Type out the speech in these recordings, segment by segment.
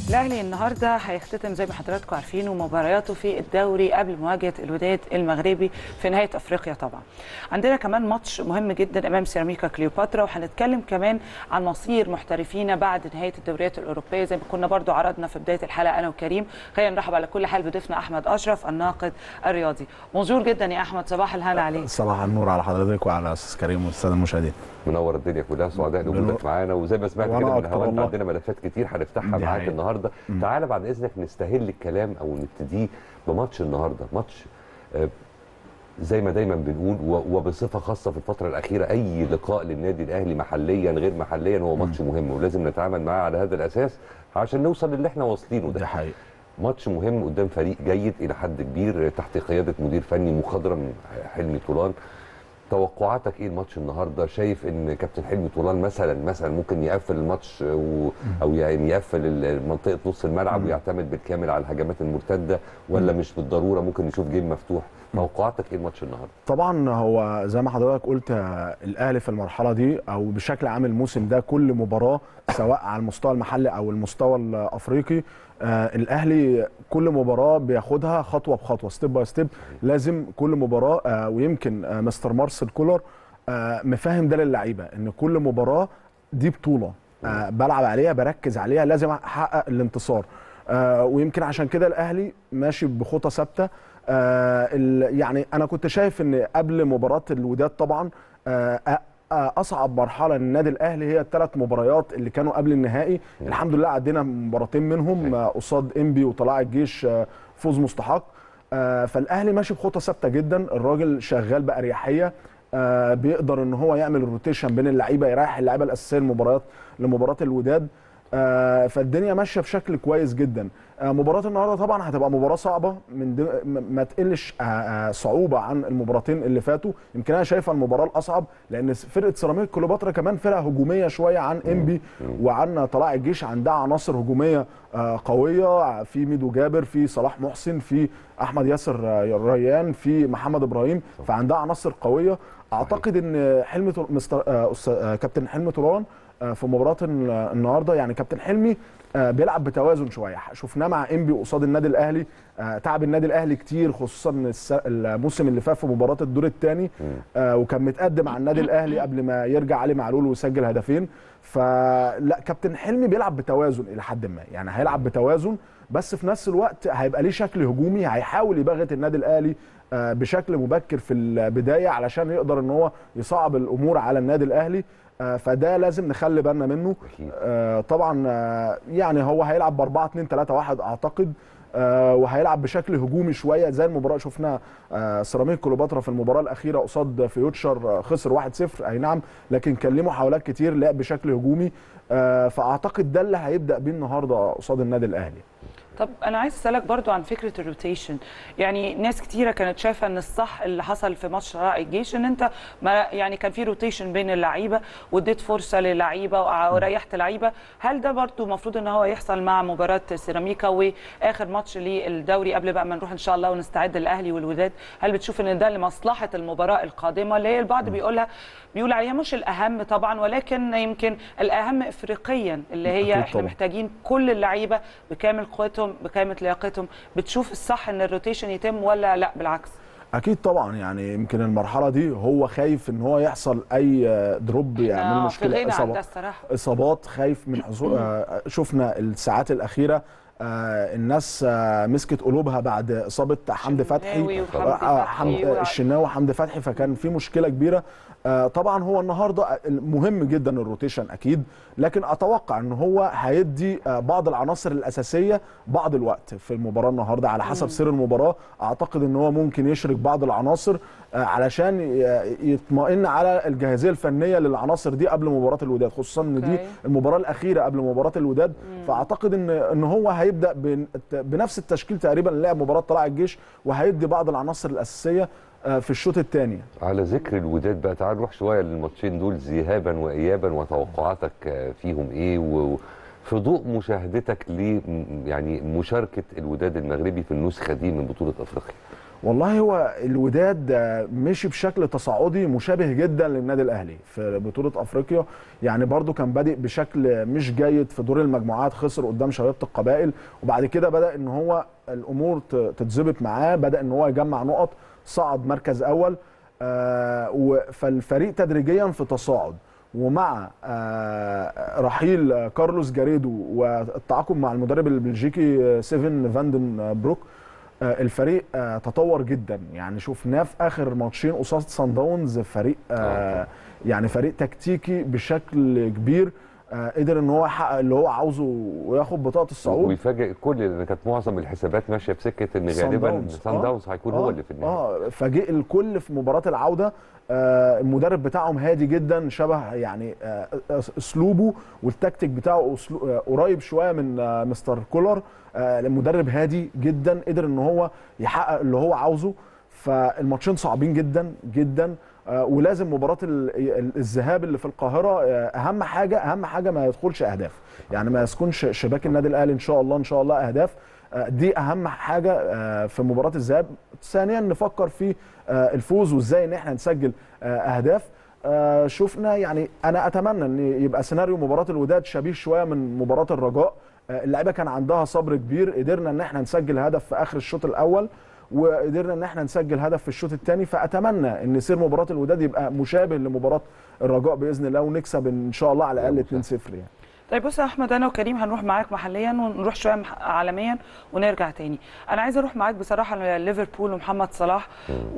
الاهلي النهارده هيختتم زي ما حضراتكم عارفين ومبارياته في الدوري قبل مواجهه الوداد المغربي في نهايه افريقيا طبعا. عندنا كمان ماتش مهم جدا امام سيراميكا كليوباترا وهنتكلم كمان عن مصير محترفينا بعد نهايه الدوريات الاوروبيه زي ما كنا برضو عرضنا في بدايه الحلقه انا وكريم خلينا نرحب على كل حال بضيفنا احمد اشرف الناقد الرياضي. بونجور جدا يا احمد صباح الهنا عليك. صباح النور على حضرتك وعلى استاذ كريم والساده المشاهدين منور الدنيا كلها سعداء بوجودك معانا وزي ما سمعت وأنا كده من أكتر الهواء والله. عندنا ملفات كتير هنفتحها دي معاك حقيقة. النهارده تعالى بعد اذنك نستهل الكلام او نبتديه بماتش النهارده ماتش آه، زي ما دايما بنقول و- وبصفه خاصه في الفتره الاخيره اي لقاء للنادي الاهلي محليا غير محليا هو ماتش مهم ولازم نتعامل معاه على هذا الاساس عشان نوصل للي احنا واصلينه دي ده حقيقه ماتش مهم قدام فريق جيد الى حد كبير تحت قياده مدير فني مخضرم حلمي طولان توقعاتك ايه الماتش النهارده شايف ان كابتن حلمي طولان مثلا مثلا ممكن يقفل الماتش و... او يعني يقفل ال- منطقه نص الملعب ويعتمد بالكامل على الهجمات المرتده ولا مش بالضروره ممكن نشوف جيم مفتوح توقعاتك ايه الماتش النهارده طبعا هو زي ما حضرتك قلت آه، الاهلي في المرحله دي او بشكل عام الموسم ده كل مباراه سواء على المستوى المحلي او المستوى الافريقي آه الاهلي كل مباراه بياخدها خطوه بخطوه ستيب باي ستيب لازم كل مباراه آه ويمكن آه مستر مارسيل كولر آه مفهم ده للعيبه ان كل مباراه دي بطوله آه بلعب عليها بركز عليها لازم احقق الانتصار آه ويمكن عشان كده الاهلي ماشي بخطى ثابته آه ال- يعني انا كنت شايف ان قبل مباراه الوداد طبعا آه آه، آه، اصعب مرحله للنادي الاهلي هي الثلاث مباريات اللي كانوا قبل النهائي الحمد لله عدينا مباراتين منهم آه، قصاد انبي وطلائع الجيش آه، فوز مستحق آه، فالاهلي ماشي بخطى ثابته جدا الراجل شغال باريحيه آه، بيقدر ان هو يعمل الروتيشن بين اللعيبه يريح اللعيبه الاساسيه المباريات لمباراه الوداد آه، فالدنيا ماشيه بشكل كويس جدا آه، مباراه النهارده طبعا هتبقى مباراه صعبه من دم... م- ما تقلش آه، آه، صعوبه عن المباراتين اللي فاتوا يمكن انا شايفها المباراه الاصعب لان فرقه سيراميك كليوباترا كمان فرقه هجوميه شويه عن انبي وعن طلائع الجيش عندها عناصر هجوميه آه، قويه في ميدو جابر في صلاح محسن في احمد ياسر آه، ريان في محمد ابراهيم فعندها عناصر قويه اعتقد ان حلمي طل- مستر آه، أستاذ- آه، كابتن حلمي طولان آه، في مباراه ال- النهارده يعني كابتن حلمي آه، بيلعب بتوازن شويه شفناه مع انبي قصاد النادي الاهلي آه، تعب النادي الاهلي كتير خصوصا الس- الموسم اللي فات في مباراه الدور الثاني وكان متقدم على النادي الاهلي قبل ما يرجع علي معلول ويسجل هدفين فلا كابتن حلمي بيلعب بتوازن الى حد ما يعني هيلعب بتوازن بس في نفس الوقت هيبقى ليه شكل هجومي هيحاول يبغت النادي الاهلي آه، بشكل مبكر في البدايه علشان يقدر ان هو يصعب الامور على النادي الاهلي آه، فده لازم نخلي بالنا منه أكيد. آه، طبعا آه، يعني هو هيلعب ب 4 2 3 1 اعتقد آه، وهيلعب بشكل هجومي شويه زي المباراه شفنا آه، سيراميك كليوباترا في المباراه الاخيره قصاد فيوتشر آه، خسر 1-0 اي نعم لكن كان ليه محاولات كتير لعب بشكل هجومي آه، فاعتقد ده اللي هيبدا بيه النهارده قصاد النادي الاهلي طب انا عايز اسالك برضو عن فكره الروتيشن يعني ناس كتيره كانت شايفه ان الصح اللي حصل في ماتش طلائع الجيش ان انت ما يعني كان في روتيشن بين اللعيبه واديت فرصه للعيبه وع- وريحت لعيبه هل ده برضو المفروض ان هو يحصل مع مباراه سيراميكا واخر ماتش للدوري قبل بقى ما نروح ان شاء الله ونستعد للاهلي والوداد هل بتشوف ان ده لمصلحه المباراه القادمه اللي هي البعض بيقولها بيقول عليها مش الاهم طبعا ولكن يمكن الاهم افريقيا اللي هي أكيد احنا طبعاً. محتاجين كل اللعيبه بكامل قوتهم بكامل لياقتهم بتشوف الصح ان الروتيشن يتم ولا لا بالعكس اكيد طبعا يعني يمكن المرحله دي هو خايف ان هو يحصل اي آه، دروب يعمل آه، في مشكله غنى عن إصابة. ده الصراحه اصابات خايف من حصول آه، شفنا الساعات الاخيره آه، الناس آه، مسكت قلوبها بعد اصابه حمدي فتحي الشناوي وحمدي آه، فتحي حمد- وع- الشناوي وحمدي فتحي فكان في مشكله كبيره آه، طبعا هو النهارده مهم جدا الروتيشن اكيد لكن اتوقع ان هو هيدي آه، بعض العناصر الاساسيه بعض الوقت في المباراه النهارده على حسب سير المباراه اعتقد ان هو ممكن يشرك بعض العناصر آه، علشان ي- يطمئن على الجاهزيه الفنيه للعناصر دي قبل مباراه الوداد خصوصا ان دي أوكي. المباراه الاخيره قبل مباراه الوداد فاعتقد ان ان هو هيبدا بن- بنفس التشكيل تقريبا اللي لعب مباراه طلائع الجيش وهيدي بعض العناصر الاساسيه آه، في الشوط الثاني على ذكر الوداد بقى تعال نروح شويه للماتشين دول ذهابا وايابا وتوقعاتك آه، فيهم ايه و في ضوء مشاهدتك ل يعني مشاركه الوداد المغربي في النسخه دي من بطوله افريقيا والله هو الوداد آه، مشي بشكل تصاعدي مشابه جدا للنادي الاهلي في بطوله افريقيا يعني برضو كان بادئ بشكل مش جيد في دور المجموعات خسر قدام شباب القبائل وبعد كده بدا ان هو الامور ت- تتظبط معاه بدا ان هو يجمع نقط صعد مركز اول آه، و- فالفريق تدريجيا في تصاعد ومع آه، رحيل آه، كارلوس جاريدو والتعاقد مع المدرب البلجيكي آه، سيفن فاندن آه، بروك آه، الفريق آه، تطور جدا يعني شفناه في اخر ماتشين قصاد سان داونز فريق آه، يعني فريق تكتيكي بشكل كبير آه، قدر ان هو يحقق اللي هو عاوزه وياخد بطاقه الصعود ويفاجئ الكل لان كانت معظم الحسابات ماشيه في سكه ان صن غالبا داونز. سان آه. داونز هيكون هو اللي في النهايه اه فاجئ الكل في مباراه العوده آه المدرب بتاعهم هادي جدا شبه يعني آه اسلوبه والتكتيك بتاعه أسلو- آه قريب شويه من آه مستر كولر آه المدرب هادي جدا قدر ان هو يحقق اللي هو عاوزه فالماتشين صعبين جدا جدا آه ولازم مباراه ال- ال- الذهاب اللي في القاهره آه اهم حاجه اهم حاجه ما يدخلش اهداف يعني ما يسكنش شباك النادي الاهلي ان شاء الله ان شاء الله اهداف آه، دي اهم حاجه آه، في مباراه الذهاب ثانيا نفكر في آه، الفوز وازاي ان احنا نسجل آه، اهداف آه، شفنا يعني انا اتمنى ان يبقى سيناريو مباراه الوداد شبيه شويه من مباراه الرجاء آه، اللعيبه كان عندها صبر كبير قدرنا ان احنا نسجل هدف في اخر الشوط الاول وقدرنا ان احنا نسجل هدف في الشوط الثاني فاتمنى ان يصير مباراه الوداد يبقى مشابه لمباراه الرجاء باذن الله ونكسب ان شاء الله على الاقل 2-0 يعني طيب بص يا احمد انا وكريم هنروح معاك محليا ونروح شويه مح- عالميا ونرجع تاني انا عايزه اروح معاك بصراحه لليفربول ومحمد صلاح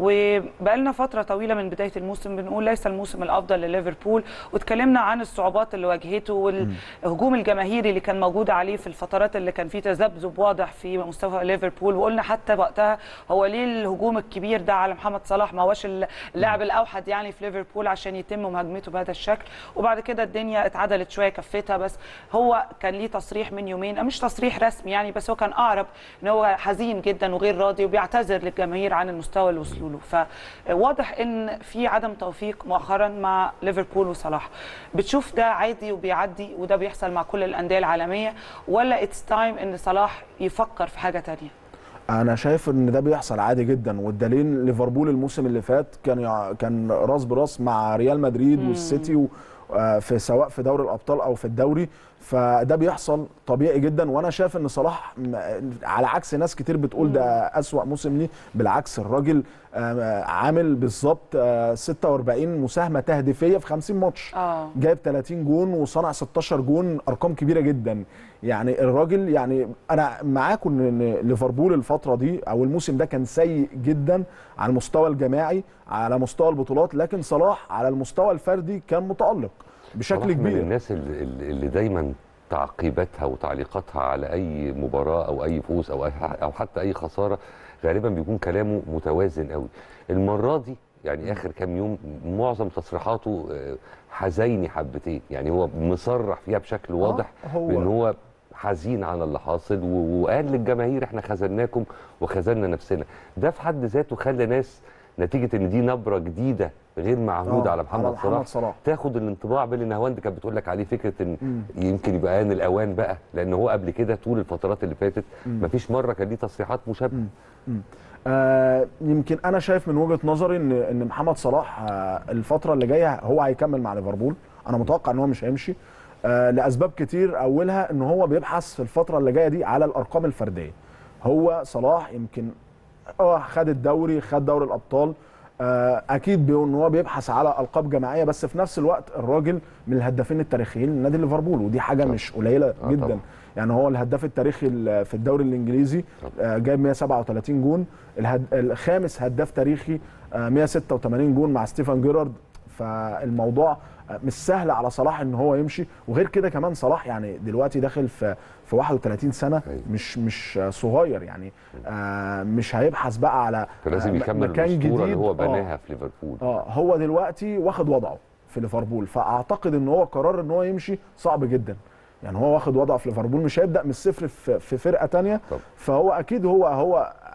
وبقالنا فتره طويله من بدايه الموسم بنقول ليس الموسم الافضل لليفربول واتكلمنا عن الصعوبات اللي واجهته والهجوم الجماهيري اللي كان موجود عليه في الفترات اللي كان فيه تذبذب واضح في مستوى ليفربول وقلنا حتى وقتها هو ليه الهجوم الكبير ده على محمد صلاح ما هوش اللاعب الاوحد يعني في ليفربول عشان يتم مهاجمته بهذا الشكل وبعد كده الدنيا اتعدلت شويه كفتها بس هو كان ليه تصريح من يومين مش تصريح رسمي يعني بس هو كان اعرب ان هو حزين جدا وغير راضي وبيعتذر للجماهير عن المستوى اللي وصلوا له فواضح ان في عدم توفيق مؤخرا مع ليفربول وصلاح بتشوف ده عادي وبيعدي وده بيحصل مع كل الانديه العالميه ولا اتس تايم ان صلاح يفكر في حاجه تانية انا شايف ان ده بيحصل عادي جدا والدليل ليفربول الموسم اللي فات كان يع- كان راس براس مع ريال مدريد والسيتي و- آه، في سواء في دوري الابطال او في الدوري فده بيحصل طبيعي جدا وانا شايف ان صلاح م- على عكس ناس كتير بتقول ده اسوا موسم ليه بالعكس الراجل آه، عامل بالظبط آه، 46 مساهمه تهديفيه في 50 ماتش اه جايب 30 جون وصنع 16 جون ارقام كبيره جدا يعني الراجل يعني انا معاكم ان إن ليفربول الفتره دي او الموسم ده كان سيء جدا على المستوى الجماعي على مستوى البطولات لكن صلاح على المستوى الفردي كان متالق بشكل صلاح من كبير الناس اللي, اللي دايما تعقيباتها وتعليقاتها على اي مباراه او اي فوز او أي- او حتى اي خساره غالبا بيكون كلامه متوازن قوي المره دي يعني اخر كام يوم معظم تصريحاته آه، حزيني حبتين يعني هو مصرح فيها بشكل واضح آه، هو- بان هو حزين على اللي حاصل و- وقال للجماهير احنا خذلناكم وخذلنا نفسنا ده في حد ذاته خلى ناس نتيجه ان دي نبره جديده غير معهوده آه، على محمد, محمد صلاح صلاح تاخد الانطباع باللي نهاوند كانت بتقول لك عليه فكره ان يمكن يبقى ان الاوان بقى لان هو قبل كده طول الفترات اللي فاتت مفيش مره كان ليه تصريحات مشابهه آه يمكن انا شايف من وجهه نظري ان ان محمد صلاح آه الفتره اللي جايه هو هيكمل مع ليفربول انا متوقع ان هو مش هيمشي آه لاسباب كتير اولها ان هو بيبحث في الفتره اللي جايه دي على الارقام الفرديه هو صلاح يمكن اه خد الدوري خد دوري الابطال آه اكيد بي- ان هو بيبحث على القاب جماعيه بس في نفس الوقت الراجل من الهدافين التاريخيين لنادي ليفربول ودي حاجه طبعا. مش قليله آه جدا طبعا. يعني هو الهداف التاريخي ال- في الدوري الانجليزي طبعا. آه، جايب 137 جون الهد... الخامس هداف تاريخي آه، 186 جون مع ستيفن جيرارد فالموضوع آه، مش سهل على صلاح ان هو يمشي وغير كده كمان صلاح يعني دلوقتي داخل في في 31 سنه أيوة. مش مش آه، صغير يعني آه، مش هيبحث بقى على فلازم آه، يكمل مكان الاسطوره اللي جديد. هو آه. بناها في ليفربول اه هو دلوقتي واخد وضعه في ليفربول فاعتقد ان هو قرار ان هو يمشي صعب جدا يعني هو واخد وضعه في ليفربول مش هيبدا من الصفر في, في فرقه تانية طب. فهو اكيد هو هو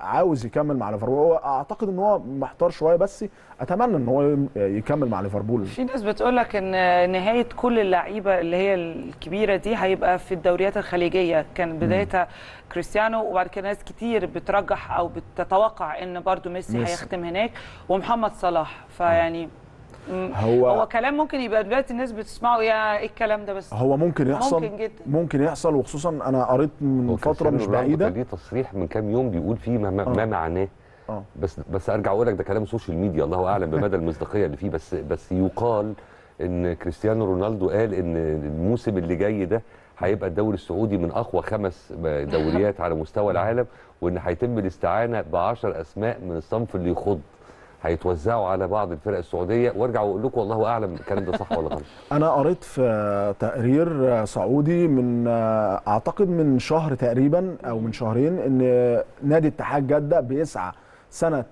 عاوز يكمل مع ليفربول هو اعتقد ان هو محتار شويه بس اتمنى ان هو يكمل مع ليفربول في ناس بتقول لك ان نهايه كل اللعيبه اللي هي الكبيره دي هيبقى في الدوريات الخليجيه كان بدايتها كريستيانو وبعد كده ناس كتير بترجح او بتتوقع ان برضو ميسي ميسي. هيختم هناك ومحمد صلاح فيعني م- هو- هو كلام ممكن يبقى دلوقتي الناس بتسمعه يا ايه الكلام ده بس هو ممكن يحصل ممكن جدا. ممكن يحصل وخصوصا انا قريت من هو فتره كريستيانو مش رونالدو بعيده كان ليه تصريح من كام يوم بيقول فيه ما, ما, آه. ما معناه اه بس بس ارجع اقول لك ده كلام سوشيال ميديا الله اعلم بمدى المصداقيه اللي فيه بس بس يقال ان كريستيانو رونالدو قال ان الموسم اللي جاي ده هيبقى الدوري السعودي من اقوى خمس دوريات على مستوى العالم وان هيتم الاستعانه ب 10 اسماء من الصنف اللي يخض هيتوزعوا على بعض الفرق السعوديه وارجع واقول لكم والله اعلم الكلام ده صح ولا غلط انا قريت في تقرير سعودي من اعتقد من شهر تقريبا او من شهرين ان نادي اتحاد جده بيسعى سنه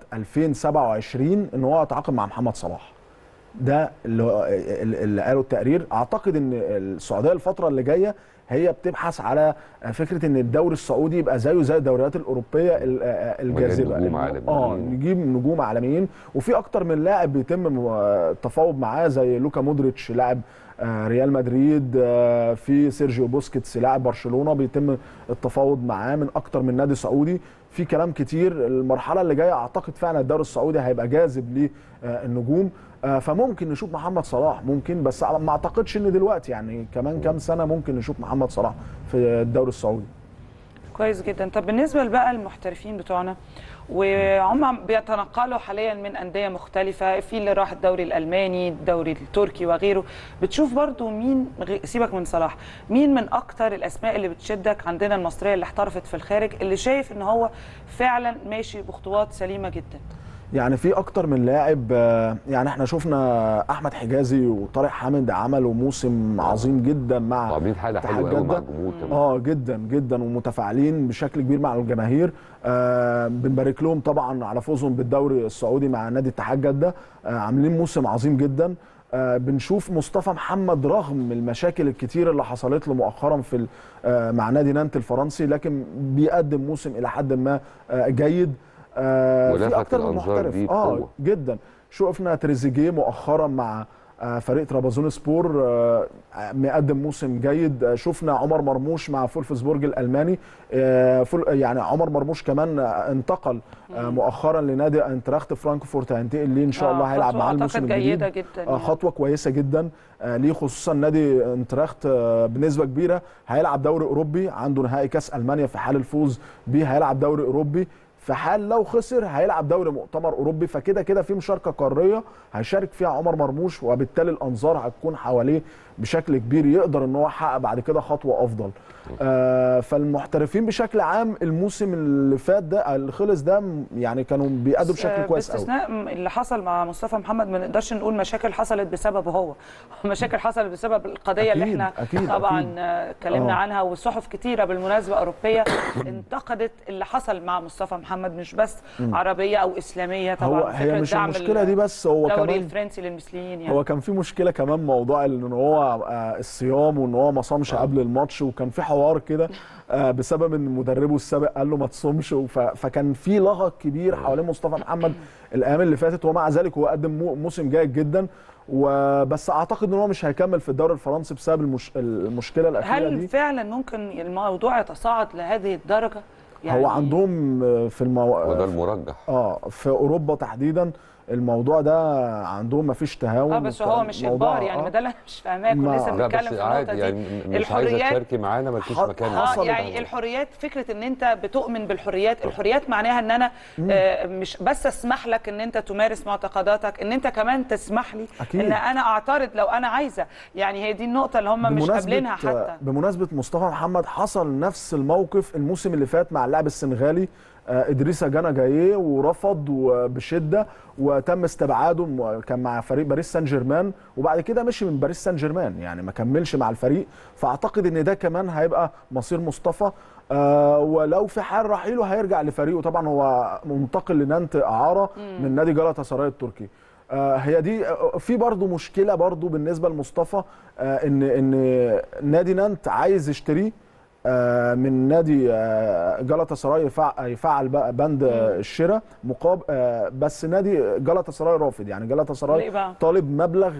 2027 ان هو يتعاقد مع محمد صلاح ده اللي, هو- اللي قاله التقرير اعتقد ان السعوديه الفتره اللي جايه هي بتبحث على فكره ان الدوري السعودي يبقى زيه زي الدوريات الاوروبيه ال- الجاذبه نجوم إنه- عالميين. اه نجيب نجوم عالميين وفي اكتر من لاعب بيتم التفاوض معاه زي لوكا مودريتش لاعب آه، ريال مدريد آه، في سيرجيو بوسكيتس لاعب برشلونه بيتم التفاوض معاه من اكتر من نادي سعودي في كلام كتير المرحله اللي جايه اعتقد فعلا الدوري السعودي هيبقى جاذب للنجوم آه، فممكن نشوف محمد صلاح ممكن بس ما اعتقدش ان دلوقتي يعني كمان كام سنه ممكن نشوف محمد صلاح في الدوري السعودي كويس جدا طب بالنسبه بقى المحترفين بتوعنا وهم بيتنقلوا حاليا من انديه مختلفه في اللي راح الدوري الالماني الدوري التركي وغيره بتشوف برضو مين غ- سيبك من صلاح مين من اكتر الاسماء اللي بتشدك عندنا المصريه اللي احترفت في الخارج اللي شايف ان هو فعلا ماشي بخطوات سليمه جدا يعني في اكتر من لاعب آه، يعني احنا شفنا احمد حجازي وطارق حامد عملوا موسم عظيم جدا مع عاملين حاله اتحاد حلوه قوي مع جدة. الجمهور كمان اه جدا جدا ومتفاعلين بشكل كبير مع الجماهير آه بنبارك لهم طبعا على فوزهم بالدوري السعودي مع نادي اتحاد جده آه عاملين موسم عظيم جدا آه بنشوف مصطفى محمد رغم المشاكل الكتير اللي حصلت له مؤخرا في ال- آه مع نادي نانت الفرنسي لكن بيقدم موسم الى حد ما آه جيد آه ولفت في اكتر من الأنظار محترف دي اه بقوة. جدا شفنا تريزيجيه مؤخرا مع آه، فريق ترابزون سبور آه، مقدم موسم جيد آه، شفنا عمر مرموش مع فولفسبورج الالماني آه، فول- يعني عمر مرموش كمان آه، انتقل آه، مؤخرا لنادي انتراخت فرانكفورت هينتقل ليه ان شاء الله آه، هيلعب خطوة معاه أعتقد الموسم جيدة الجديد جدا آه، يعني. خطوه كويسه جدا آه، ليه خصوصا نادي انتراخت آه، بنسبه كبيره هيلعب دوري اوروبي عنده نهائي كاس المانيا في حال الفوز بيه هيلعب دوري اوروبي في حال لو خسر هيلعب دوري مؤتمر اوروبي فكده كده في مشاركه قاريه هيشارك فيها عمر مرموش وبالتالي الانظار هتكون حواليه بشكل كبير يقدر ان هو يحقق بعد كده خطوه افضل آه فالمحترفين بشكل عام الموسم اللي فات ده اللي خلص ده م- يعني كانوا بيأدوا بشكل كويس قوي باستثناء م- اللي حصل مع مصطفى محمد ما نقدرش نقول مشاكل حصلت بسببه هو مشاكل حصلت بسبب القضيه اللي أكيد، احنا أكيد، طبعا أكيد. آه، اتكلمنا آه. عنها والصحف كتيره بالمناسبه اوروبيه انتقدت اللي حصل مع مصطفى محمد مش بس عربيه او اسلاميه طبعا هو هي فكرة مش دعم المشكله دي بس هو الدوري كمان الفرنسي للمثليين يعني هو كان في مشكله كمان موضوع ان هو آه، الصيام وان هو ما صامش قبل الماتش وكان في حوار كده آه، بسبب ان مدربه السابق قال له ما تصومش وف- فكان في لغط كبير حوالين مصطفى محمد الايام اللي فاتت ومع ذلك هو قدم مو- موسم جيد جدا وبس اعتقد ان هو مش هيكمل في الدوري الفرنسي بسبب المش... المشكله الاخيره هل دي فعلا ممكن الموضوع يتصاعد لهذه الدرجه هو عندهم آه، في المو... وده المرجح اه في اوروبا تحديدا الموضوع ده عندهم ما فيش تهاون اه بس هو مش الموضوع- اجبار يعني آه. ما ده اللي انا مش فاهماه كنا ما- لسه لا بنتكلم بس في عادي النقطه دي يعني م- مش عايزه الحريات تشاركي معانا مالكيش ح- مكان اه حصلت يعني الحريات فكره ان انت بتؤمن بالحريات الحريات معناها ان انا آه مش بس اسمح لك ان انت تمارس معتقداتك ان انت كمان تسمح لي أكيد. ان انا اعترض لو انا عايزه يعني هي دي النقطه اللي هم مش قابلينها حتى بمناسبه مصطفى محمد حصل نفس الموقف الموسم اللي فات مع اللاعب السنغالي آه، ادريسا جانا جايه ورفض وبشده وتم استبعاده م- كان مع فريق باريس سان جيرمان وبعد كده مشي من باريس سان جيرمان يعني ما كملش مع الفريق فاعتقد ان ده كمان هيبقى مصير مصطفى آه ولو في حال رحيله هيرجع لفريقه طبعا هو منتقل لنانت اعاره من نادي جالاتا سراي التركي آه، هي دي آه، في برضه مشكله برضه بالنسبه لمصطفى آه، ان ان نادي نانت عايز يشتريه آه، من نادي آه، جلطة سراي يفع- يفعل بقى بند آه، الشراء مقابل آه، بس نادي جلطة سراي رافض يعني جلطة سراي ليه بقى؟ طالب مبلغ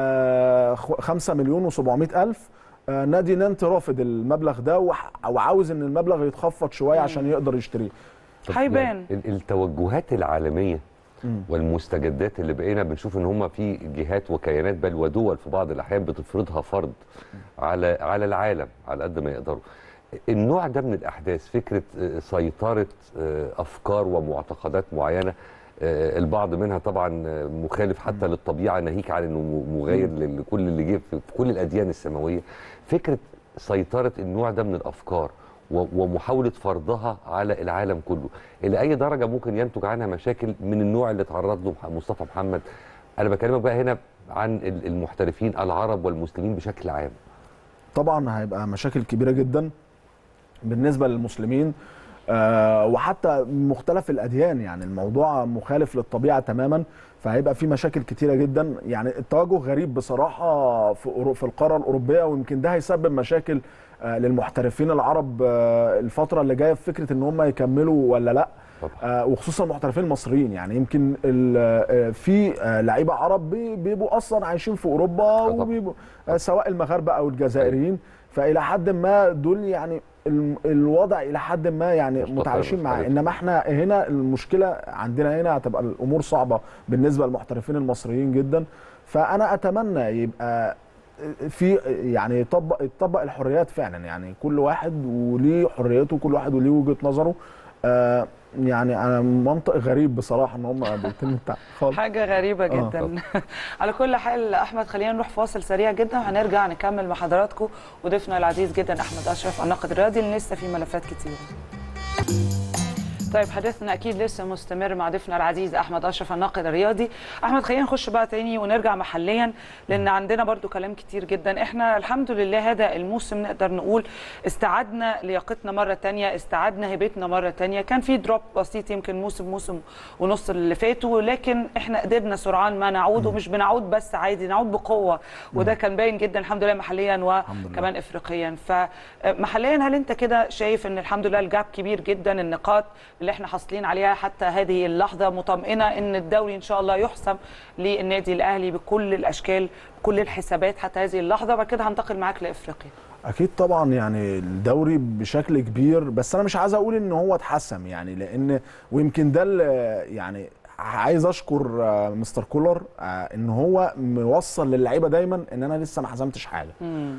5 مليون و700 الف آه، نادي نانت رافض المبلغ ده وح- وعاوز ان المبلغ يتخفض شويه عشان يقدر يشتريه طب هيبان. يعني ال- التوجهات العالميه والمستجدات اللي بقينا بنشوف ان هم في جهات وكيانات بل ودول في بعض الاحيان بتفرضها فرض على على العالم على قد ما يقدروا النوع ده من الاحداث فكره آه، سيطره آه، افكار ومعتقدات معينه آه، البعض منها طبعا آه، مخالف حتى للطبيعه ناهيك عن انه م- مغاير لكل اللي جه في في كل الاديان السماويه فكره سيطره النوع ده من الافكار و- ومحاوله فرضها على العالم كله الى اي درجه ممكن ينتج عنها مشاكل من النوع اللي تعرض له مح- مصطفى محمد انا بكلمك بقى هنا عن ال- المحترفين العرب والمسلمين بشكل عام طبعا هيبقى مشاكل كبيره جدا بالنسبه للمسلمين آه، وحتى مختلف الاديان يعني الموضوع مخالف للطبيعه تماما فهيبقى في مشاكل كتيره جدا يعني التوجه غريب بصراحه في أورو- في القاره الاوروبيه ويمكن ده هيسبب مشاكل آه، للمحترفين العرب آه، الفتره اللي جايه في فكره ان هم يكملوا ولا لا طبعا آه، وخصوصا المحترفين المصريين يعني يمكن ال- آه، في آه، لعيبه عرب بي- بيبقوا اصلا عايشين في اوروبا طبعا. وبيبقوا آه، سواء المغاربه او الجزائريين فالى حد ما دول يعني الم- الوضع الى حد ما يعني مستقر متعايشين معاه حالتهم. انما احنا هنا المشكله عندنا هنا هتبقى الامور صعبه بالنسبه للمحترفين المصريين جدا فانا اتمنى يبقى في يعني يطبق يطبق الحريات فعلا يعني كل واحد وليه حريته كل واحد وليه وجهه نظره آه يعني انا منطق غريب بصراحه ان هم بيتم التع- خالص حاجة غريبة آه. جدا على كل حال أحمد خلينا نروح فاصل سريع جدا وهنرجع نكمل مع حضراتكم وضيفنا العزيز جدا أحمد أشرف الناقد الرياضي اللي لسه في ملفات كتير طيب حديثنا اكيد لسه مستمر مع ضيفنا العزيز احمد اشرف الناقد الرياضي احمد خلينا نخش بقى تاني ونرجع محليا لان عندنا برضو كلام كتير جدا احنا الحمد لله هذا الموسم نقدر نقول استعدنا لياقتنا مره تانية استعدنا هيبتنا مره تانية كان في دروب بسيط يمكن موسم موسم ونص اللي فاتوا لكن احنا قدرنا سرعان ما نعود ومش بنعود بس عادي نعود بقوه وده كان باين جدا الحمد لله محليا وكمان افريقيا فمحليا هل انت كده شايف ان الحمد لله الجاب كبير جدا النقاط اللي احنا حاصلين عليها حتى هذه اللحظه مطمئنه ان الدوري ان شاء الله يحسم للنادي الاهلي بكل الاشكال بكل الحسابات حتى هذه اللحظه وبعد كده هنتقل معاك لافريقيا اكيد طبعا يعني الدوري بشكل كبير بس انا مش عايز اقول ان هو اتحسم يعني لان ويمكن ده اللي يعني عايز اشكر آه، مستر كولر آه، ان هو موصل للعيبه دايما ان انا لسه ما حسمتش حاجه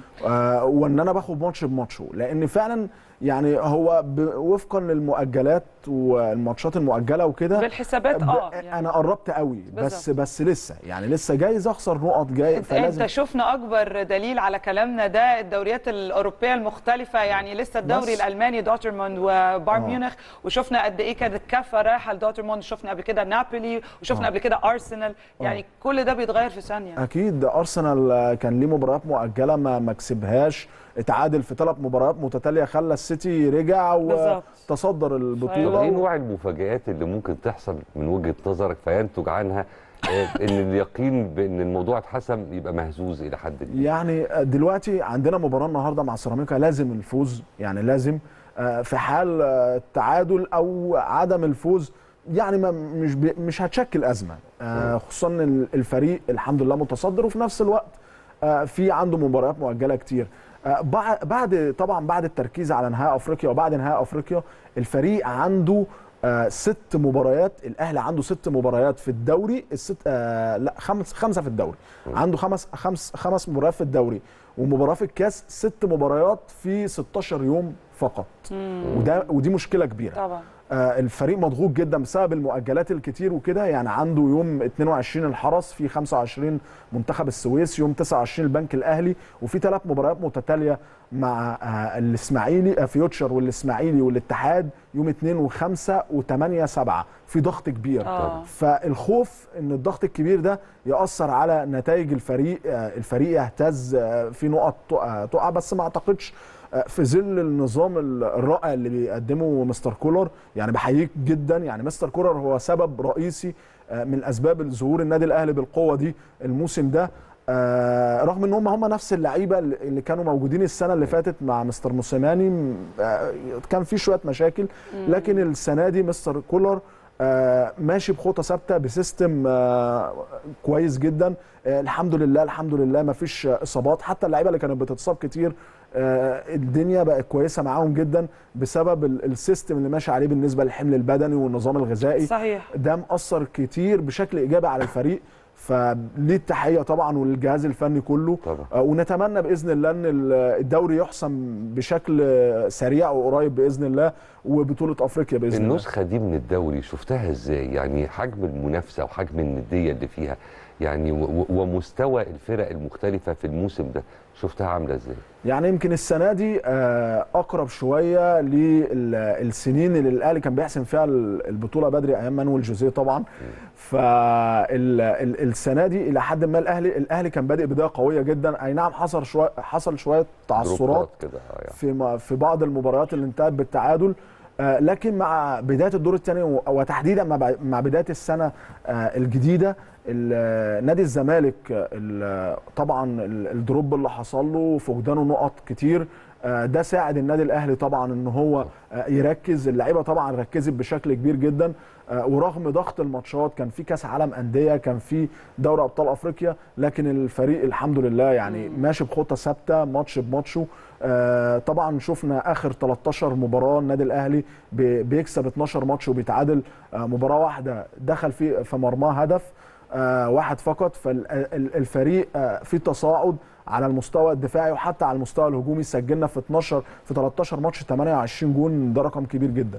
آه، وان انا باخد ماتش بماتشه لان فعلا يعني هو ب- وفقا للمؤجلات والماتشات المؤجله وكده بالحسابات ب- اه يعني انا قربت قوي بس بالظبط. بس لسه يعني لسه جايز اخسر نقط جاي انت, فلازم انت شفنا اكبر دليل على كلامنا ده الدوريات الاوروبيه المختلفه يعني لسه الدوري بس. الالماني دورتموند وبايرن آه. ميونخ وشفنا قد ايه كانت الكفه رايحه لدورتموند شفنا قبل كده نابولي وشفنا آه. قبل كده ارسنال يعني كل ده بيتغير في ثانيه اكيد ارسنال كان ليه مباريات مؤجله ما ما كسبهاش اتعادل في ثلاث مباريات متتاليه خلى السيتي رجع بالظبط. وتصدر طب ايه البطوله نوع المفاجآت اللي ممكن تحصل من وجهة نظرك فينتج عنها آه، ان اليقين بان الموضوع اتحسم يبقى مهزوز الى حد كبير يعني دلوقتي عندنا مباراه النهارده مع سيراميكا لازم الفوز يعني لازم آه، في حال آه، التعادل او عدم الفوز يعني ما مش بي- مش هتشكل ازمه آه، خصوصا ان الفريق الحمد لله متصدر وفي نفس الوقت آه، في عنده مباريات مؤجله كتير آه، بع- بعد طبعا بعد التركيز على نهائي افريقيا وبعد نهائي افريقيا الفريق عنده آه، ست مباريات الاهلي عنده ست مباريات في الدوري الست آه لا خمس خمسه في الدوري عنده خمس خمس خمس مباريات في الدوري ومباراه في الكاس ست مباريات في 16 يوم فقط وده ودي مشكله كبيره طبعا آه، الفريق مضغوط جدا بسبب المؤجلات الكتير وكده يعني عنده يوم 22 الحرس في 25 منتخب السويس يوم 29 البنك الاهلي وفي ثلاث مباريات متتاليه مع آه، الاسماعيلي آه، فيوتشر والاسماعيلي والاتحاد يوم 2 و5 و8 7 في ضغط كبير آه. فالخوف ان الضغط الكبير ده ياثر على نتائج الفريق آه، الفريق يهتز آه، في نقط تقع- تقع بس ما اعتقدش آه، في ظل النظام ال- الرائع اللي بيقدمه مستر كولر يعني بحييك جدا يعني مستر كولر هو سبب رئيسي آه، من اسباب ظهور النادي الاهلي بالقوه دي الموسم ده آه رغم ان هم هم نفس اللعيبه اللي كانوا موجودين السنه اللي فاتت مع مستر موسيماني آه كان في شويه مشاكل لكن السنه دي مستر كولر آه ماشي بخطى ثابته بسيستم آه كويس جدا آه الحمد لله الحمد لله ما فيش اصابات حتى اللعيبه اللي كانت بتتصاب كتير آه الدنيا بقت كويسه معاهم جدا بسبب ال- السيستم اللي ماشي عليه بالنسبه للحمل البدني والنظام الغذائي صحيح ده مأثر كتير بشكل ايجابي على الفريق فليه التحيه طبعا والجهاز الفني كله طبعا. آه، ونتمنى باذن الله ان ال- الدوري يحسم بشكل سريع وقريب باذن الله وبطوله افريقيا باذن الله النسخه دي من الدوري شفتها ازاي يعني حجم المنافسه وحجم النديه اللي فيها يعني و- و- ومستوى الفرق المختلفه في الموسم ده شفتها عامله ازاي يعني يمكن السنه دي آه، اقرب شويه للسنين اللي الاهلي كان بيحسم فيها ال- البطوله بدري ايام مانويل جوزيه طبعا فالسنه دي الى حد ما الاهلي الاهلي كان بادئ بدايه قويه جدا اي نعم حصل شويه حصل شويه تعثرات دروبات كده آه يعني. في م- في بعض المباريات اللي انتهت بالتعادل آه، لكن مع بدايه الدور الثاني و- وتحديدا مع ب- مع بدايه السنه آه، الجديده ال- نادي الزمالك آه، ال- طبعا ال- الدروب اللي حصل له فقدانه نقط كتير آه، ده ساعد النادي الاهلي طبعا ان هو آه، يركز اللعيبه طبعا ركزت بشكل كبير جدا آه، ورغم ضغط الماتشات كان في كاس عالم انديه كان في دوري ابطال افريقيا لكن الفريق الحمد لله يعني ماشي بخطه ثابته ماتش بماتشه آه، طبعا شفنا اخر 13 مباراه النادي الاهلي بي- بيكسب 12 ماتش وبيتعادل آه، مباراه واحده دخل في في مرماه هدف آه، واحد فقط فالفريق في تصاعد على المستوى الدفاعي وحتى على المستوى الهجومي سجلنا في 12 في 13 ماتش 28 جون ده رقم كبير جدا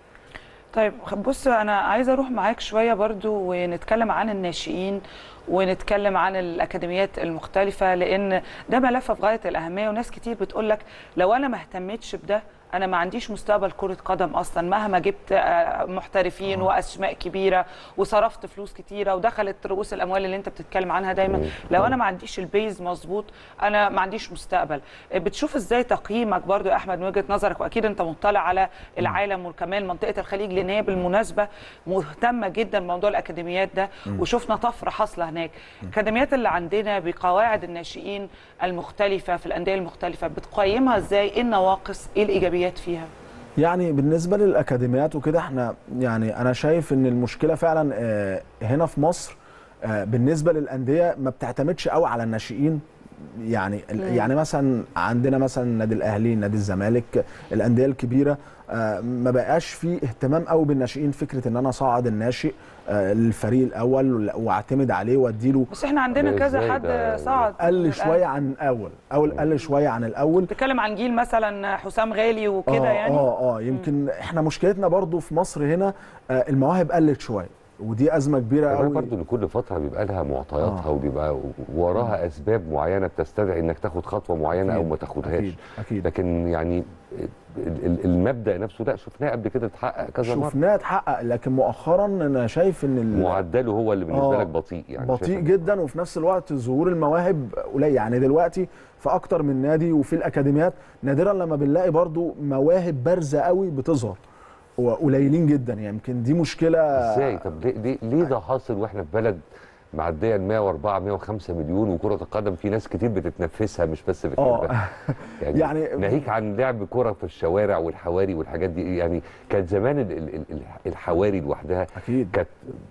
طيب بص انا عايزه اروح معاك شويه برضو ونتكلم عن الناشئين ونتكلم عن الاكاديميات المختلفه لان ده ملف في غايه الاهميه وناس كتير بتقول لك لو انا ما اهتمتش بده انا ما عنديش مستقبل كره قدم اصلا مهما جبت آه، محترفين واسماء كبيره وصرفت فلوس كتيره ودخلت رؤوس الاموال اللي انت بتتكلم عنها دايما لو انا ما عنديش البيز مظبوط انا ما عنديش مستقبل بتشوف ازاي تقييمك برضو يا احمد من وجهه نظرك واكيد انت مطلع على العالم وكمان منطقه الخليج لان هي بالمناسبه مهتمه جدا بموضوع الاكاديميات ده وشفنا طفره حاصله هناك الاكاديميات اللي عندنا بقواعد الناشئين المختلفه في الانديه المختلفه بتقيمها ازاي ايه النواقص ايه الايجابيات فيها يعني بالنسبه للاكاديميات وكده احنا يعني انا شايف ان المشكله فعلا آه، هنا في مصر آه، بالنسبه للانديه ما بتعتمدش قوي على الناشئين يعني يعني مثلا عندنا مثلا النادي الاهلي نادي الزمالك الانديه الكبيره آه، ما بقاش في اهتمام قوي بالناشئين فكره ان انا اصعد الناشئ آه، للفريق الاول واعتمد عليه واديله بس احنا عندنا ده كذا إزاي حد ده؟ صعد قل شويه عن الاول او قل شويه عن الاول بتتكلم عن جيل مثلا حسام غالي وكده آه يعني اه اه يمكن احنا مشكلتنا برضو في مصر هنا آه المواهب قلت شويه ودي ازمه كبيره كمان قوي برضه ان كل فتره بيبقى لها معطياتها آه. وبيبقى وراها اسباب معينه بتستدعي انك تاخد خطوه معينه او أكيد، ما تاخدهاش اكيد اكيد لكن يعني ال- ال- المبدا نفسه لا شفناه قبل كده اتحقق كذا مره شفناه اتحقق لكن مؤخرا انا شايف ان ال- معدله هو اللي بالنسبه آه، لك بطيء يعني بطيء شايف- جدا وفي نفس الوقت ظهور المواهب قليل يعني دلوقتي في اكتر من نادي وفي الاكاديميات نادرا لما بنلاقي برضو مواهب بارزه قوي بتظهر وقليلين جدا يعني يمكن دي مشكله ازاي طب ليه ليه, ليه ده حاصل واحنا في بلد معديه ال 104 105 مليون وكره القدم في ناس كتير بتتنفسها مش بس بتحبها يعني, يعني- يعني ناهيك عن لعب كره في الشوارع والحواري والحاجات دي يعني كانت زمان ال- ال- ال- الحواري لوحدها اكيد كانت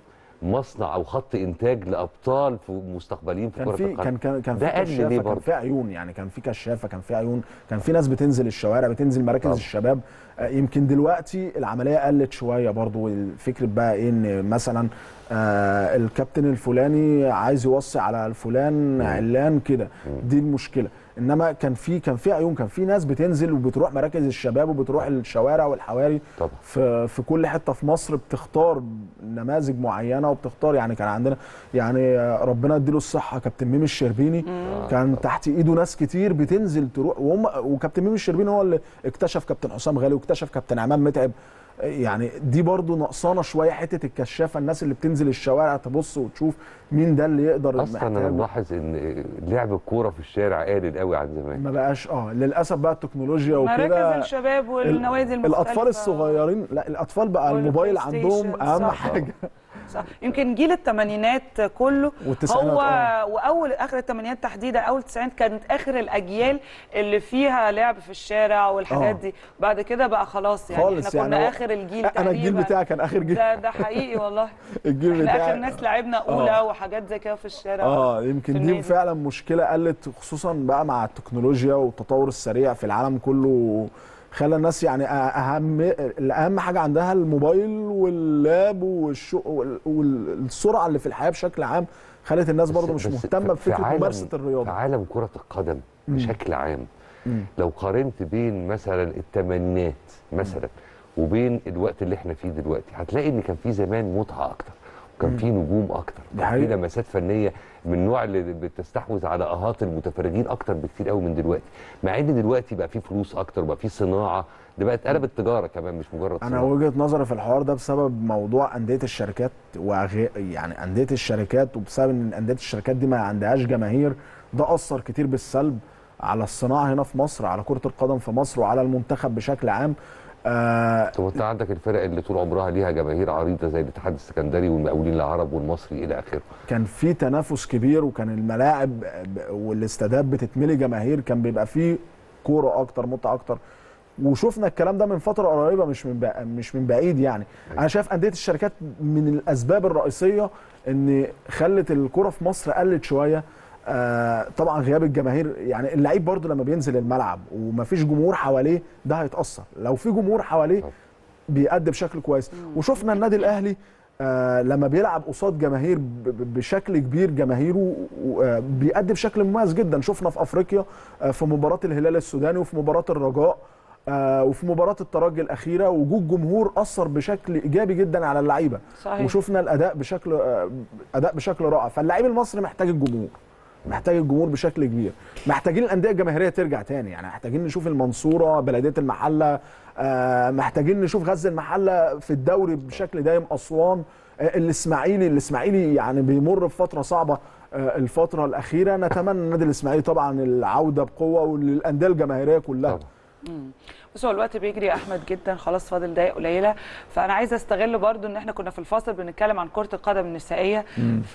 مصنع او خط انتاج لابطال في مستقبليين في كان كره في القدم كان كان كان في ده قل كشافه ليه كان برضه؟ في عيون يعني كان في كشافه كان في عيون كان في ناس بتنزل الشوارع بتنزل مراكز طبعا. الشباب آه، يمكن دلوقتي العمليه قلت شويه برضو الفكره بقى ايه ان مثلا آه الكابتن الفلاني عايز يوصي على الفلان علان كده دي المشكله انما كان في كان في عيون كان في ناس بتنزل وبتروح مراكز الشباب وبتروح الشوارع والحواري طبعا في في كل حته في مصر بتختار نماذج معينه وبتختار يعني كان عندنا يعني ربنا يديله الصحه كابتن ميمي الشربيني كان تحت ايده ناس كتير بتنزل تروح وهم وكابتن ميمي الشربيني هو اللي اكتشف كابتن حسام غالي واكتشف كابتن عماد متعب يعني دي برضو نقصانه شويه حته الكشافه الناس اللي بتنزل الشوارع تبص وتشوف مين ده اللي يقدر اصلا انا محتاجه. ملاحظ ان لعب الكوره في الشارع قليل قوي عن زمان ما بقاش اه للاسف بقى التكنولوجيا مراكز وكده الشباب والنوادي المختلفه الاطفال الصغيرين لا الاطفال بقى الموبايل والبلاي عندهم ستيشن، اهم صح. حاجه صح يمكن جيل الثمانينات كله والتسعينات، هو آه. واول اخر الثمانينات تحديدا اول التسعينات كانت اخر الاجيال اللي فيها لعب في الشارع والحاجات آه. دي بعد كده بقى خلاص يعني خالص احنا كنا يعني هو- اخر الجيل انا الجيل تقريباً. بتاعي كان اخر جيل ده ده حقيقي والله الجيل احنا بتاعي اخر ناس لعبنا اولى وحاجات زي كده في الشارع اه في يمكن النادي. دي فعلا مشكله قلت خصوصا بقى مع التكنولوجيا والتطور السريع في العالم كله خلى الناس يعني اهم الاهم حاجه عندها الموبايل واللاب والشو وال- والسرعه اللي في الحياه بشكل عام خلت الناس برضو مش بس مهتمه في- في بفكره عالم- ممارسه في الرياضه عالم كرة القدم بشكل عام مم. لو قارنت بين مثلا الثمانينات مثلا وبين الوقت اللي احنا فيه دلوقتي هتلاقي ان كان في زمان متعة اكتر وكان في نجوم اكتر دي كان في حقيقة. لمسات فنيه من النوع اللي بتستحوذ على اهات المتفرجين اكتر بكتير قوي من دلوقتي مع ان دلوقتي بقى في فلوس اكتر وبقى في صناعه ده بقت قلبت تجاره كمان مش مجرد انا صناعه وجهه نظري في الحوار ده بسبب موضوع انديه الشركات وغي... يعني انديه الشركات وبسبب ان انديه الشركات دي ما عندهاش جماهير ده اثر كتير بالسلب على الصناعه هنا في مصر على كره القدم في مصر وعلى المنتخب بشكل عام آه طب انت عندك الفرق اللي طول عمرها ليها جماهير عريضه زي الاتحاد السكندري والمقاولين العرب والمصري الى اخره كان في تنافس كبير وكان الملاعب ب- والاستادات بتتملي جماهير كان بيبقى فيه كوره اكتر متعه اكتر وشفنا الكلام ده من فتره قريبه مش من بع- مش من بعيد يعني انا شايف انديه الشركات من الاسباب الرئيسيه ان خلت الكوره في مصر قلت شويه آه طبعا غياب الجماهير يعني اللعيب برضو لما بينزل الملعب ومفيش جمهور حواليه ده هيتاثر لو في جمهور حواليه طبعا. بيأدي بشكل كويس وشفنا النادي الاهلي آه لما بيلعب قصاد جماهير ب- ب- بشكل كبير جماهيره آه بيأدي بشكل مميز جدا شفنا في افريقيا آه في مباراه الهلال السوداني وفي مباراه الرجاء آه وفي مباراه الترجي الاخيره وجود جمهور اثر بشكل ايجابي جدا على اللعيبه صحيح. وشفنا الاداء بشكل آه اداء بشكل رائع فاللعيب المصري محتاج الجمهور محتاج الجمهور بشكل كبير محتاجين الانديه الجماهيريه ترجع تاني يعني محتاجين نشوف المنصوره بلديه المحله آه محتاجين نشوف غزل المحله في الدوري بشكل دايم اسوان آه الاسماعيلي الاسماعيلي يعني بيمر بفتره صعبه آه الفتره الاخيره نتمنى النادي الاسماعيلي طبعا العوده بقوه وللانديه الجماهيريه كلها طبعا بص هو الوقت بيجري يا احمد جدا خلاص فاضل دقايق قليله فانا عايزه استغل برضو ان احنا كنا في الفاصل بنتكلم عن كره القدم النسائيه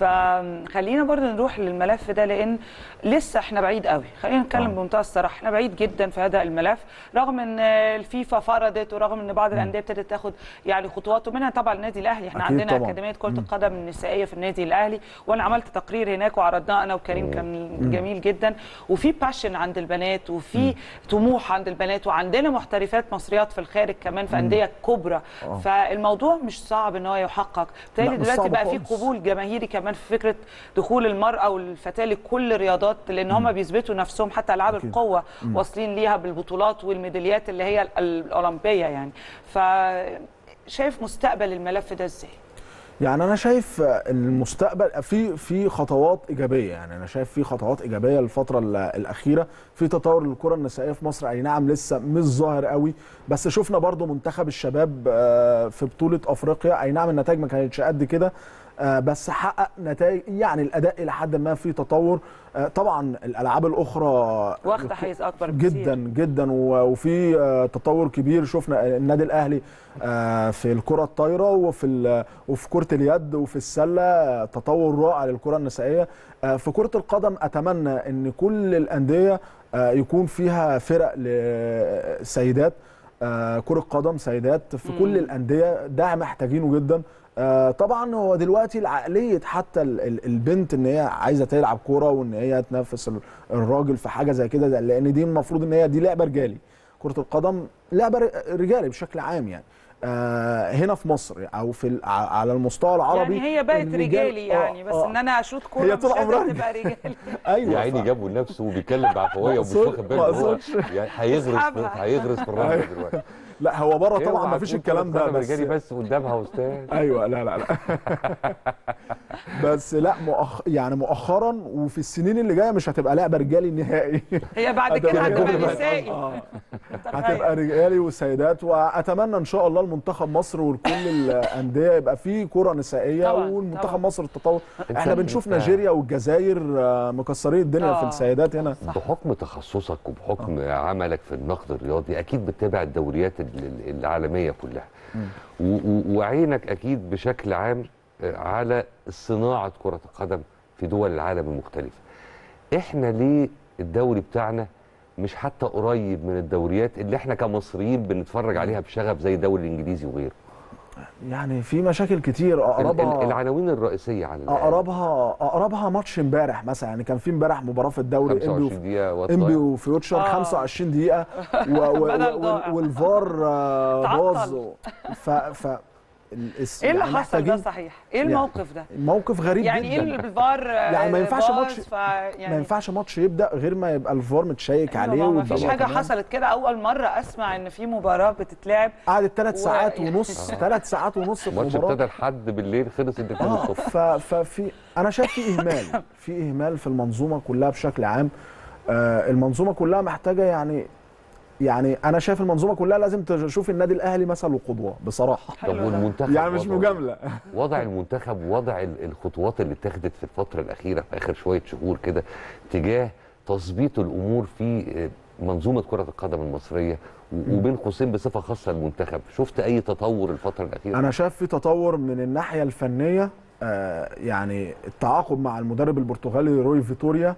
فخلينا برضو نروح للملف ده لان لسه احنا بعيد قوي خلينا نتكلم بمنتهى الصراحه احنا بعيد جدا في هذا الملف رغم ان الفيفا فرضت ورغم ان بعض الانديه ابتدت تاخد يعني خطوات ومنها طبعا النادي الاهلي احنا أكيد عندنا طبعاً. اكاديميه كره القدم النسائيه في النادي الاهلي وانا عملت تقرير هناك وعرضناه انا وكريم كان جميل جدا وفي باشن عند البنات وفي طموح عند البنات وعندنا محترفات مصريات في الخارج كمان في انديه كبرى فالموضوع مش صعب ان هو يحقق بالتالي لا، مش دلوقتي صعب بقى في خالص. قبول جماهيري كمان في فكره دخول المراه والفتاه لكل الرياضات لان هم بيثبتوا نفسهم حتى العاب أكيد. القوه واصلين ليها بالبطولات والميداليات اللي هي ال- الاولمبيه يعني ف شايف مستقبل الملف ده ازاي؟ يعني انا شايف المستقبل في في خطوات ايجابيه يعني انا شايف في خطوات ايجابيه الفتره ال- الاخيره في تطور للكره النسائيه في مصر اي نعم لسه مش ظاهر قوي بس شفنا برضو منتخب الشباب آه، في بطوله افريقيا اي نعم النتائج ما كانتش قد كده آه، بس حقق نتائج يعني الاداء الى حد ما في تطور آه، طبعا الالعاب الاخرى واخده حيز اكبر بكتير جدا جدا و- وفي آه، تطور كبير شفنا النادي الاهلي آه، في الكره الطايره وفي ال- وفي كره اليد وفي السله آه، تطور رائع للكره النسائيه آه، في كره القدم اتمنى ان كل الانديه آه، يكون فيها فرق لسيدات آه، كره قدم سيدات في كل الانديه ده محتاجينه جدا آه، طبعا هو دلوقتي العقليه حتى ال- ال- البنت ان هي عايزه تلعب كوره وان هي تنافس ال- الراجل في حاجه زي كده ده- لان دي المفروض ان هي دي لعبه رجالي كره القدم لعبه ر- رجالي بشكل عام يعني آه، هنا في مصر او في ال- ع- على المستوى العربي يعني هي بقت الرجال- رجالي يعني آه، بس آه. ان انا اشوط كوره هي مش طول عمرها لازم تبقى رجالي ايوه يا عيني ف- جابوا لنفسه وبيتكلم بعفويه ومش مقصود- واخد باله إن هو مقصودش. يعني هيغرس في- اسحبها. هيغرس في الراجل دلوقتي لا هو بره طبعا اوعى ما فيش تقول الكلام كرة ده قدم بس رجالي بس قدامها استاذ ايوه لا لا لا بس لا مؤخ... يعني مؤخرا وفي السنين اللي جايه مش هتبقى لعبه رجالي نهائي هي بعد هتبقى كده هتبقى رجالي. نسائي آه. تخيل. هتبقى رجالي وسيدات واتمنى ان شاء الله المنتخب مصر وكل الانديه يبقى فيه كره نسائيه طبعاً، والمنتخب طبعاً. مصر التطور احنا أنت- بنشوف أنت- نيجيريا والجزائر آه، مكسرين الدنيا في آه. السيدات هنا بحكم تخصصك وبحكم عملك في النقد الرياضي اكيد بتتابع الدوريات ال- ال- العالميه كلها و- و- وعينك اكيد بشكل عام آه، على صناعه كره القدم في دول العالم المختلفه احنا ليه الدوري بتاعنا مش حتى قريب من الدوريات اللي احنا كمصريين بنتفرج عليها بشغف زي الدوري الانجليزي وغيره يعني في مشاكل كتير ال- ال- اقربها العناوين الرئيسيه على الأقل. اقربها اقربها ماتش امبارح مثلا يعني كان في امبارح مباراه في الدوري انبي 25 دقيقه وقت انبي ضايع. وفيوتشر آه. 25 دقيقه و و بدل و ضائع. والفار آه، تعطل. باظ ف ف الس- ايه اللي يعني حصل ده محتاجين- صحيح ايه يعني الموقف ده موقف غريب يعني جدا ايه اللي الفار يعني ما ينفعش ماتش- يعني ما ينفعش ماتش يبدا غير ما يبقى الفار متشيك عليه ما فيش والدنيا حاجه تمام. حصلت كده اول مره اسمع ان في مباراه بتتلعب قعدت ثلاث و- ساعات يعني- ونص ثلاث ساعات ونص في الماتش المباراه ابتدى لحد بالليل خلص الاثنين اه الصبح ف- ففي انا شايف في اهمال في اهمال في المنظومه كلها بشكل عام آه المنظومه كلها محتاجه يعني يعني انا شايف المنظومه كلها لازم تشوف النادي الاهلي مثل وقدوه بصراحه حلو طب ده. والمنتخب يعني مش وضعه- مجامله وضع المنتخب ووضع ال- الخطوات اللي اتخذت في الفتره الاخيره في اخر شويه شهور كده تجاه تظبيط الامور في آه، منظومه كره القدم المصريه و- وبين قوسين بصفه خاصه المنتخب شفت اي تطور الفتره الاخيره انا شايف في تطور من الناحيه الفنيه آه يعني التعاقد مع المدرب البرتغالي روي فيتوريا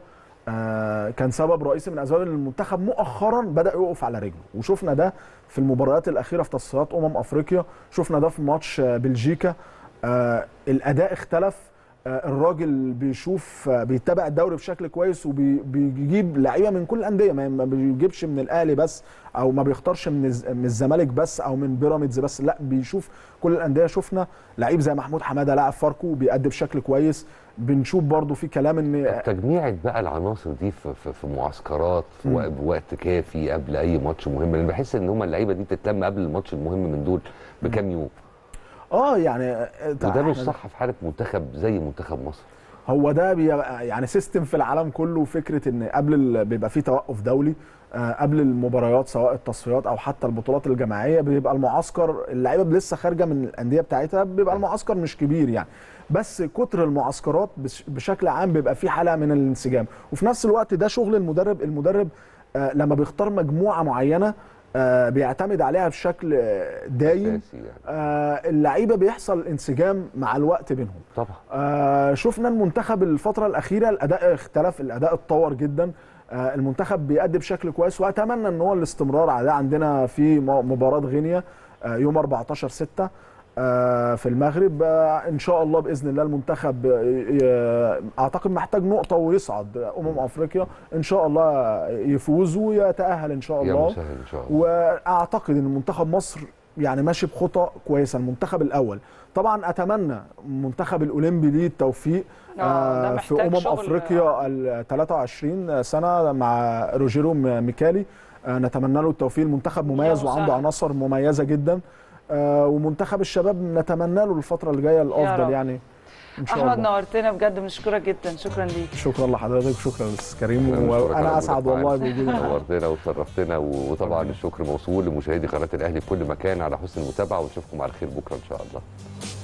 آه كان سبب رئيسي من اسباب ان المنتخب مؤخرا بدا يقف على رجله وشفنا ده في المباريات الاخيره في تصفيات امم افريقيا شفنا ده في ماتش آه، بلجيكا آه الاداء اختلف آه الراجل بيشوف آه بيتابع الدوري بشكل كويس وبيجيب لعيبه من كل الانديه ما ما بيجيبش من الاهلي بس او ما بيختارش من الز- من الزمالك بس او من بيراميدز بس لا بيشوف كل الانديه شفنا لعيب زي محمود حماده لاعب فاركو بيأدي بشكل كويس بنشوف برضو في كلام ان طب تجميعة بقى العناصر دي في, في, في معسكرات في مم. وق- بوقت كافي قبل اي ماتش مهم لان بحس ان هم اللعيبه دي بتتلم قبل الماتش المهم من دول بكام يوم اه يعني آه، وده مش إحنا- صح في حاله منتخب زي منتخب مصر هو ده بيبقى يعني سيستم في العالم كله فكره ان قبل ال... بيبقى في توقف دولي آه، قبل المباريات سواء التصفيات او حتى البطولات الجماعيه بيبقى المعسكر اللعيبه لسه خارجه من الانديه بتاعتها بيبقى المعسكر مش كبير يعني بس كتر المعسكرات بش- بشكل عام بيبقى في حاله من الانسجام وفي نفس الوقت ده شغل المدرب المدرب آه، لما بيختار مجموعه معينه آه، بيعتمد عليها بشكل آه، دايم اساسي يعني آه، اللعيبه بيحصل انسجام مع الوقت بينهم طبعا آه شفنا المنتخب الفترة الأخيرة الأداء اختلف الأداء اتطور جدا آه المنتخب بيأدي بشكل كويس وأتمنى أن هو الاستمرار على ده عندنا في م- مباراة غينيا آه يوم 14 6 آه في المغرب آه ان شاء الله باذن الله المنتخب آه، ي- اعتقد محتاج نقطه ويصعد امم افريقيا ان شاء الله يفوز ويتاهل ان شاء يا الله مسهل ان شاء الله واعتقد ان منتخب مصر يعني ماشي بخطى كويسه المنتخب الاول طبعا اتمنى المنتخب الاولمبي ليه التوفيق آه، ده آه في محتاج امم شغل. افريقيا ال 23 سنه مع روجيرو م- ميكالي آه نتمنى له التوفيق المنتخب مميز يا وعنده مسهل. عناصر مميزه جدا آه ومنتخب الشباب نتمنى له الفتره اللي جايه رب. الافضل يعني ان شاء احمد الله نورتنا بجد بنشكرك جدا شكرا ليك شكرا لحضرتك وشكرا للاستاذ كريم أنا بشكرك على وانا اسعد وجودك والله معانا. بوجودي معاك. نورتنا وشرفتنا وطبعا الشكر موصول لمشاهدي قناه الاهلي في كل مكان على حسن المتابعه ونشوفكم على خير بكره ان شاء الله